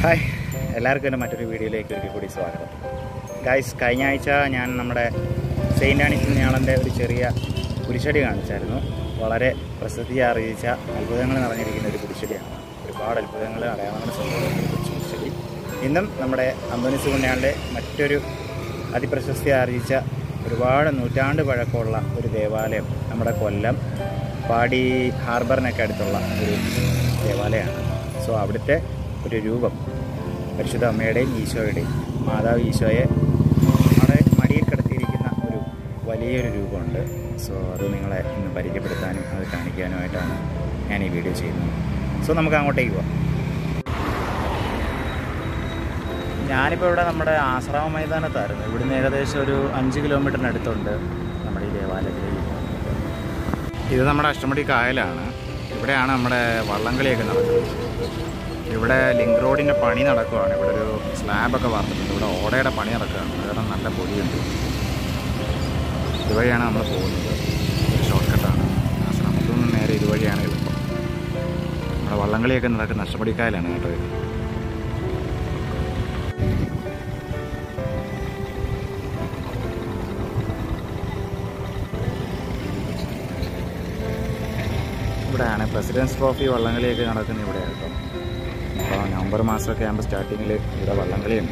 hi എല്ലാവർക്കും എൻ്റെ മറ്റൊരു വീഡിയോയിലേക്ക് ഒരിക്കൽ കൂടി സ്വാഗതം ഗായ്സ് കഴിഞ്ഞ ആഴ്ച ഞാൻ നമ്മുടെ സെയിൻ്റ് ആണി പുണ്യാളൻ്റെ ഒരു ചെറിയ കുരിശടി കാണിച്ചായിരുന്നു വളരെ പ്രസിദ്ധി ആർജിച്ച അത്ഭുതങ്ങൾ നിറഞ്ഞിരിക്കുന്ന ഒരു കുരിശടിയാണ് ഒരുപാട് അത്ഭുതങ്ങൾ അടയാളങ്ങൾ സംഭവിക്കുന്ന ഒരു കുരിശടി ഇന്നും നമ്മുടെ അന്തോണിസ് പുണ്യാളിൻ്റെ മറ്റൊരു അതിപ്രശസ്തി ആർജിച്ച ഒരുപാട് നൂറ്റാണ്ട് പഴക്കമുള്ള ഒരു ദേവാലയം നമ്മുടെ കൊല്ലം പാടി ഹാർബറിനൊക്കെ അടുത്തുള്ള ഒരു ദേവാലയമാണ് സോ അവിടുത്തെ ഒരു രൂപം പരിശുദ്ധ അമ്മയുടെയും ഈശോയുടെയും മാതാവ് ഈശോയെ നമ്മുടെ മടിയിൽ കിടത്തിയിരിക്കുന്ന ഒരു വലിയൊരു രൂപമുണ്ട് സോ അത് നിങ്ങളെ ഇന്ന് പരിചയപ്പെടുത്താനും അത് കാണിക്കാനുമായിട്ടാണ് ഞാൻ ഈ വീഡിയോ ചെയ്യുന്നത് സോ നമുക്ക് അങ്ങോട്ടേക്ക് പോവാം ഞാനിപ്പോൾ ഇവിടെ നമ്മുടെ ആശ്രമ മൈതാനത്തായിരുന്നു ഇവിടുന്ന് ഏകദേശം ഒരു അഞ്ച് കിലോമീറ്ററിനടുത്തുണ്ട് നമ്മുടെ ഈ ദേവാലയത്തിലേക്ക് ഇത് നമ്മുടെ അഷ്ടമുടി കായലാണ് ഇവിടെയാണ് നമ്മുടെ വള്ളംകളിയൊക്കെ നടക്കുന്നത് ഇവിടെ ലിങ്ക് റോഡിൻ്റെ പണി നടക്കുവാണ് ഇവിടെ ഒരു സ്ലാബൊക്കെ വാർത്തിട്ടുണ്ട് ഇവിടെ ഓടയുടെ പണി നടക്കുകയാണ് കാരണം നല്ല പൊടിയുണ്ട് ഇതുവഴിയാണ് നമ്മൾ പോകുന്നത് ഒരു ഷോർട്ട് കട്ടാണ് ആശ്രമത്തിൽ നിന്ന് നേരെ ഇതുവഴിയാണ് എളുപ്പം നമ്മുടെ വള്ളംകളിയൊക്കെ നടക്കുന്ന അഷ്ടമുടിക്കായലാണ് കേട്ടോ ഇത് ഇവിടെയാണ് പ്രസിഡൻസ് ട്രോഫി വള്ളംകളിയൊക്കെ നടക്കുന്നത് ഇവിടെയാണ് കേട്ടോ അപ്പോൾ നവംബർ മാസമൊക്കെ ആകുമ്പോൾ സ്റ്റാർട്ടിങ്ങിൽ ഇവിടെ വള്ളംകളിയുണ്ട്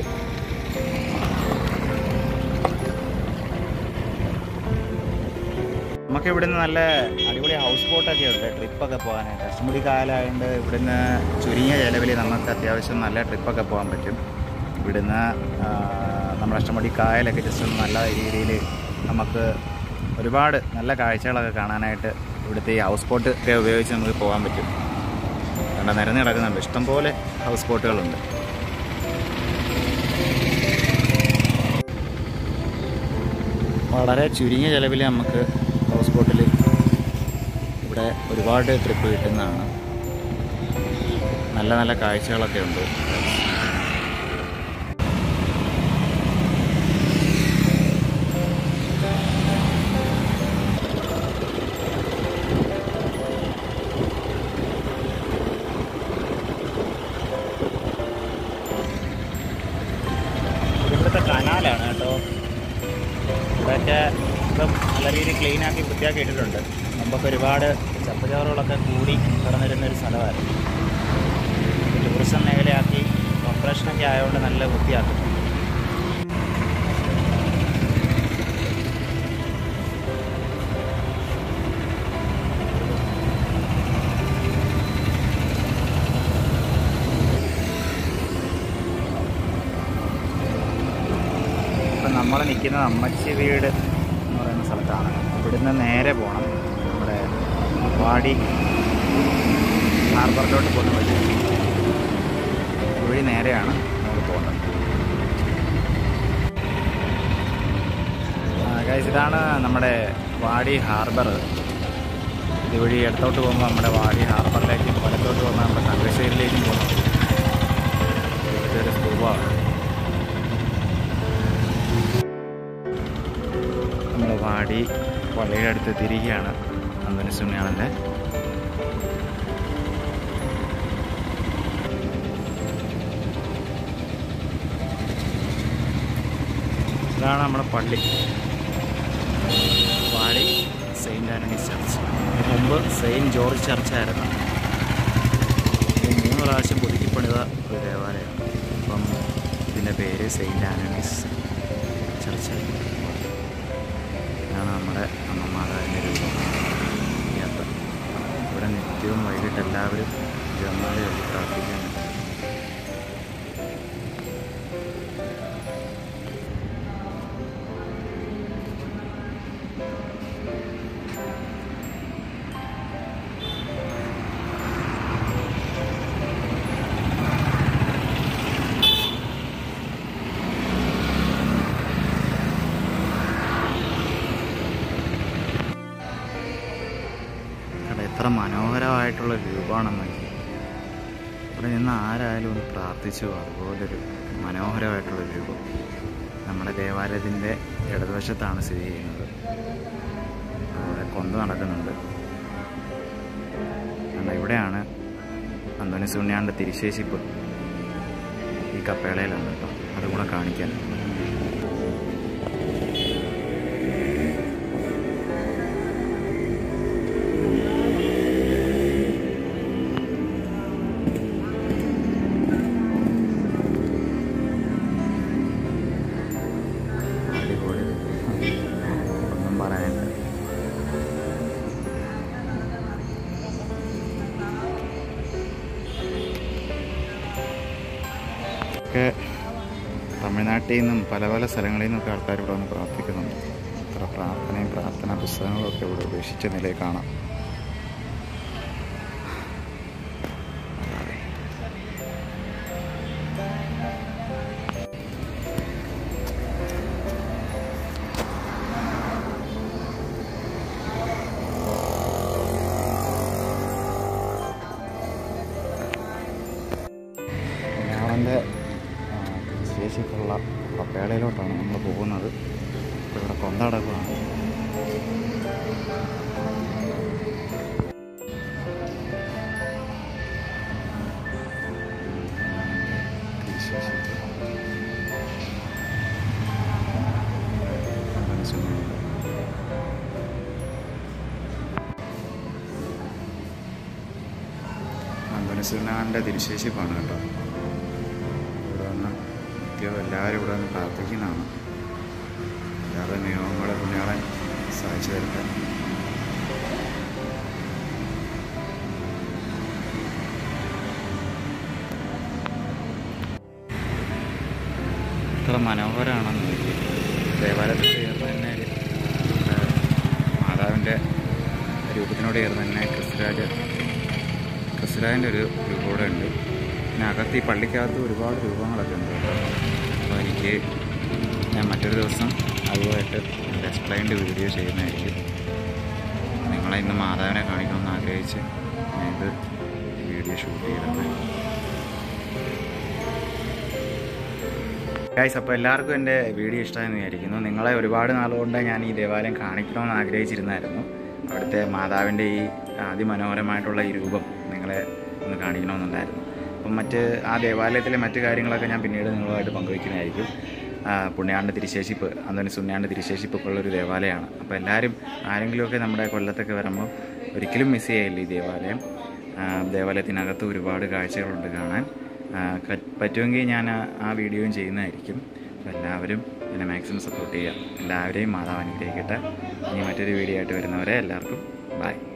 നമുക്ക് ഇവിടുന്ന് നല്ല അടിപൊളി ഹൗസ് ബോട്ടൊക്കെ ഉണ്ട് ട്രിപ്പൊക്കെ പോകാനായിട്ട് അഷ്ടമുടി കായലായതുകൊണ്ട് ഇവിടുന്ന് ചുരുങ്ങിയ ചിലവിൽ നമുക്ക് അത്യാവശ്യം നല്ല ട്രിപ്പൊക്കെ പോകാൻ പറ്റും ഇവിടുന്ന് ആ, നമ്മുടെ അഷ്ടമുടി കായലൊക്കെ ജസ്റ്റ് ഒന്ന് നല്ല രീതിയിൽ നമുക്ക് ഒരുപാട് നല്ല കാഴ്ചകളൊക്കെ കാണാനായിട്ട് ഇവിടുത്തെ ഈ ഹൗസ് ബോട്ട് ഒക്കെ ഉപയോഗിച്ച് നമുക്ക് പോകാൻ പറ്റും കണ്ട നിരന്ന് കിടക്കുന്നുണ്ട് ഇഷ്ടംപോലെ ഹൗസ് ബോട്ടുകളുണ്ട് വളരെ ചുരുങ്ങിയ ചിലവിൽ നമുക്ക് ഹൗസ് ബോട്ടിൽ ഇവിടെ ഒരുപാട് ട്രിപ്പ് കിട്ടുന്നതാണ് നല്ല നല്ല കാഴ്ചകളൊക്കെ ഉണ്ട് ഇവിടുത്തെ കനാലാണ് കേട്ടോ ഇവിടെയൊക്കെ ഇപ്പം നല്ല രീതിയിൽ ക്ലീൻ ആക്കി വൃത്തിയാക്കി ഇട്ടിട്ടുണ്ട് മുമ്പൊക്കെ ഒരുപാട് ചപ്പുചവറുകളൊക്കെ കൂടി കിടന്നിരുന്ന ഒരു സ്ഥലമായിരുന്നു ടൂറിസം മേഖലയാക്കി കോർപ്പറേഷനൊക്കെ ആയതുകൊണ്ട് നല്ല വൃത്തിയാക്കും ഇപ്പം നമ്മൾ നിൽക്കുന്നത് അമ്മച്ചി വീട് എന്ന് പറയുന്ന സ്ഥലത്താണ് ഇവിടുന്ന് നേരെ പോകണം നമ്മുടെ വാടി ഹാർബറിലോട്ട് പോകുന്ന വഴി വഴി നേരെയാണ് നമ്മൾ പോകുന്നത് ഗൈസ് ഇതാണ് നമ്മുടെ വാടി ഹാർബർ ഇതുവഴി ഇടത്തോട്ട് പോകുമ്പോൾ നമ്മുടെ വാടി ഹാർബറിലേക്കും വലത്തോട്ട് പോകുമ്പോൾ നമ്മുടെ തങ്കശ്ശേരിയിലേക്കും പോകുന്നത് ഇവിടുത്തെ ഒരു സ്കൂബാണ് നമ്മൾ വാടി പള്ളിയുടെ അടുത്ത് തിരികെയാണ് അന്തോണി സുണ്യാളൻ്റെ ഇതാണ് നമ്മുടെ പള്ളി വാടി സെയിൻറ്റ് ആൻ്റണീസ് ചർച്ച് ഇതിന് മുമ്പ് സെയിൻറ്റ് ജോർജ് ചർച്ചായിരുന്നു ഇത് മൂന്ന് പ്രാവശ്യം പുതുക്കിപ്പണിത ഒരു ദേവാലയമാണ് അപ്പം ഇതിൻ്റെ പേര് സെയിൻറ്റ് ആൻ്റണീസ് ചർച്ച് ഇതാണ് നമ്മുടെ അമ്മമാതാവിൻ്റെ രൂപം യാത്ര ഇവിടെ നിത്യവും വൈകിട്ട് എല്ലാവരും ജന്മാലി ചൊല്ലി പ്രാർത്ഥിക്കുന്നുണ്ട് കണ്ട എത്ര മനോഹരമായിട്ടുള്ള രൂപമാണെന്ന് നോക്കി ഇവിടെ നിന്ന് ആരായാലും ഒന്ന് പ്രാർത്ഥിച്ചു അതുപോലൊരു മനോഹരമായിട്ടുള്ള രൂപം നമ്മുടെ ദേവാലയത്തിൻ്റെ ഇടതുവശത്താണ് സ്ഥിതി ചെയ്യുന്നത് അവിടെ കൊന്ത് നടക്കുന്നുണ്ട് കണ്ട ഇവിടെയാണ് അന്തോണി സുണ്യാണ്ട് തിരുശേഷിപ്പ് കപ്പേളയിലാണ് കേട്ടോ അതും കൂടെ കാണിക്കാൻ അടിപൊളി ഒന്നും പറയാനില്ല ഒക്കെ തമിഴ്നാട്ടിൽ നിന്നും പല പല സ്ഥലങ്ങളിൽ നിന്നൊക്കെ ആൾക്കാർ ഇവിടെ വന്ന് പ്രാർത്ഥിക്കുന്നുണ്ട് ഇത്ര പ്രാർത്ഥനയും പ്രാർത്ഥനാ പുസ്തകങ്ങളും ഒക്കെ ഇവിടെ ഉപേക്ഷിച്ച നിലയിൽ കാണാം ഞാളൻ്റെ ശേഷിക്കുള്ള പപ്പേളയിലോട്ടാണ് നമ്മൾ പോകുന്നത് ഇപ്പോൾ ഇവിടെ കൊന്തടക്കമാണ് അമ്പനസുനാൻ്റെ തിരുശേഷിപ്പാണ് കേട്ടോ ഇവിടെ വന്ന് നിത്യവും എല്ലാവരും ഇവിടെ വന്ന് പ്രാർത്ഥിക്കുന്നതാണ് എല്ലാവരുടെ നിയമങ്ങളെ പുണ്യാളൻ സഹായിച്ചു തരട്ടെ ഇത്ര മനോഹരമാണെന്ന് ദേവാലയത്തിൽ ചേർന്ന് തന്നെ നമ്മുടെ മാതാവിൻ്റെ രൂപത്തിനോട് ചേർന്ന് തന്നെ ക്രിസ്തുരാജ് ക്രിസ്തുരാജിൻ്റെ ഒരു രൂപം കൂടെ ഉണ്ട് പിന്നെ അകത്ത് ഈ പള്ളിക്കകത്ത് ഒരുപാട് രൂപങ്ങളൊക്കെ ഉണ്ട് കേട്ടോ അപ്പോൾ എനിക്ക് ഞാൻ മറ്റൊരു ദിവസം അതുമായിട്ട് എക്സ്പ്ലെയിൻഡ് വീഡിയോ ചെയ്യുന്നതായിരിക്കും നിങ്ങളെ ഇന്ന് മാതാവിനെ കാണിക്കണമെന്ന് ആഗ്രഹിച്ച് ഞാൻ ഇത് വീഡിയോ ഷൂട്ട് ചെയ്തത് ഗൈസ് അപ്പോൾ എല്ലാവർക്കും എൻ്റെ വീഡിയോ ഇഷ്ടമായെന്ന് വിചാരിക്കുന്നു നിങ്ങളെ ഒരുപാട് നാളുകൊണ്ട് ഞാൻ ഈ ദേവാലയം കാണിക്കണമെന്ന് ആഗ്രഹിച്ചിരുന്നായിരുന്നു അവിടുത്തെ മാതാവിൻ്റെ ഈ അതിമനോഹരമായിട്ടുള്ള ഈ രൂപം നിങ്ങളെ ഒന്ന് കാണിക്കണമെന്നുണ്ടായിരുന്നു അപ്പം മറ്റ് ആ ദേവാലയത്തിലെ മറ്റു കാര്യങ്ങളൊക്കെ ഞാൻ പിന്നീട് നിങ്ങളുമായിട്ട് പങ്കുവയ്ക്കുന്നതായിരിക്കും ആ, പുണ്യാണ്ട് തിരുശേഷിപ്പ് അന്തോണി സുണ്യാണ്ട് തിരുശേഷിപ്പൊക്കെ ഉള്ളൊരു ദേവാലയമാണ് അപ്പോൾ എല്ലാവരും ആരെങ്കിലുമൊക്കെ നമ്മുടെ കൊല്ലത്തൊക്കെ വരുമ്പോൾ ഒരിക്കലും മിസ് ചെയ്യില്ല ഈ ദേവാലയം ആ, ദേവാലയത്തിനകത്ത് ഒരുപാട് കാഴ്ചകളുണ്ട് കാണാൻ ആ, ക- പറ്റുമെങ്കിൽ ഞാൻ ആ- ആ വീഡിയോയും ചെയ്യുന്നതായിരിക്കും അപ്പോൾ എല്ലാവരും എന്നെ മാക്സിമം സപ്പോർട്ട് ചെയ്യുക എല്ലാവരെയും മാതാവ് അനുഗ്രഹിക്കട്ടെ ഇനി മറ്റൊരു വീഡിയോ ആയിട്ട് വരുന്നവരെ എല്ലാവർക്കും ബൈ